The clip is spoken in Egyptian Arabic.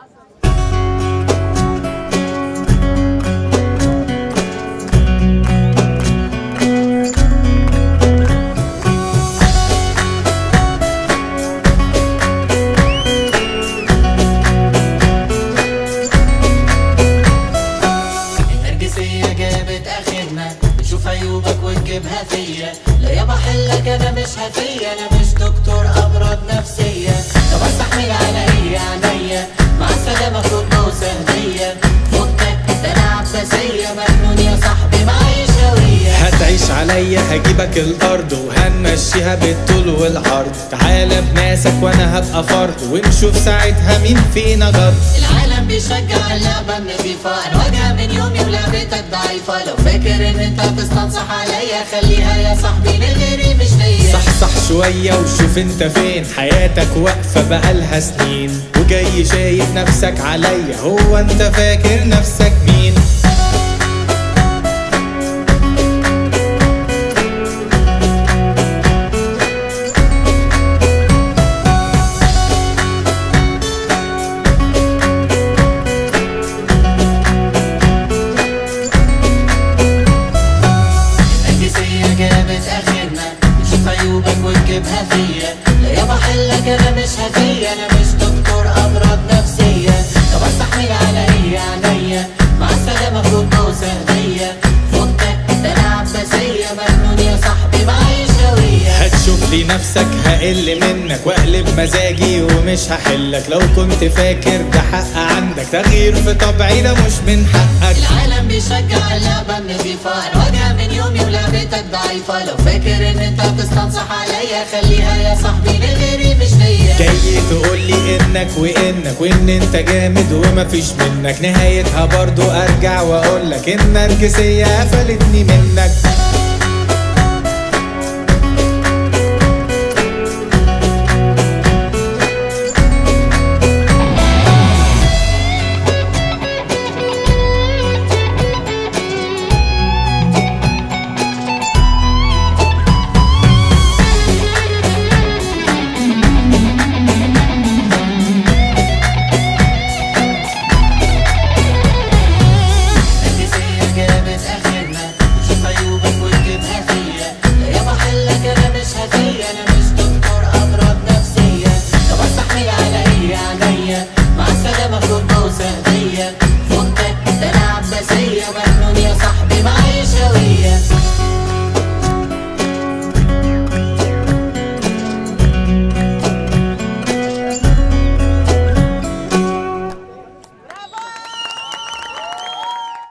النرجسية جابت اخرنا بتشوف عيوبك وتجيبها فيا لا يابا حلك انا مش هفية انا مش دكتور امراض نفسية طب استحمل على ايه عينيا مع السلامة خد بوسة هدية فكك ده انا عباسية مجنون يا صاحبي معيش هوية هتعيش عليا هجيبك الارض وهنمشيها بالطول والعرض تعالى بناسك وانا هبقى فرد ونشوف ساعتها مين فينا جرد العالم بيشجع اللعبة النظيفة انا واجهة من يومي ولعبتك ضعيفة لو فاكر ان انت هتستنصح عليا خليها يا صاحبي لغيري مش ليا صح صح شوية وشوف انت فين حياتك واقفة بقالها سنين وجاي شايف نفسك عليا هو انت فاكر نفسك مين النرجسية جابت اخرنا بتشوف عيوبك وتجيبها فيا لا يابا حلك انا مش هفية انا مش دكتور امراض نفسية طب استحمل على ايه عينيا مع السلامة خد بوسة هدية فكك ده انا عباسية مجنون يا صاحبي معيش هوية هتشوف لي نفسك هقل منك واقلب مزاجي ومش هحلك لو كنت فاكر ده حق عندك تغيير في طبعي ده مش من حقك العالم بيشجع اللعبة النظيفة انا واجهة من يومي ولعبتك ضعيفة لو فاكر ان انت هتستنصح عليا خليها يا صاحبي لغيري مش ليا جاي تقول لي انك وانك وان انت جامد ومفيش منك نهايتها برضو ارجع واقول لك ان النرجسية قفلتني منك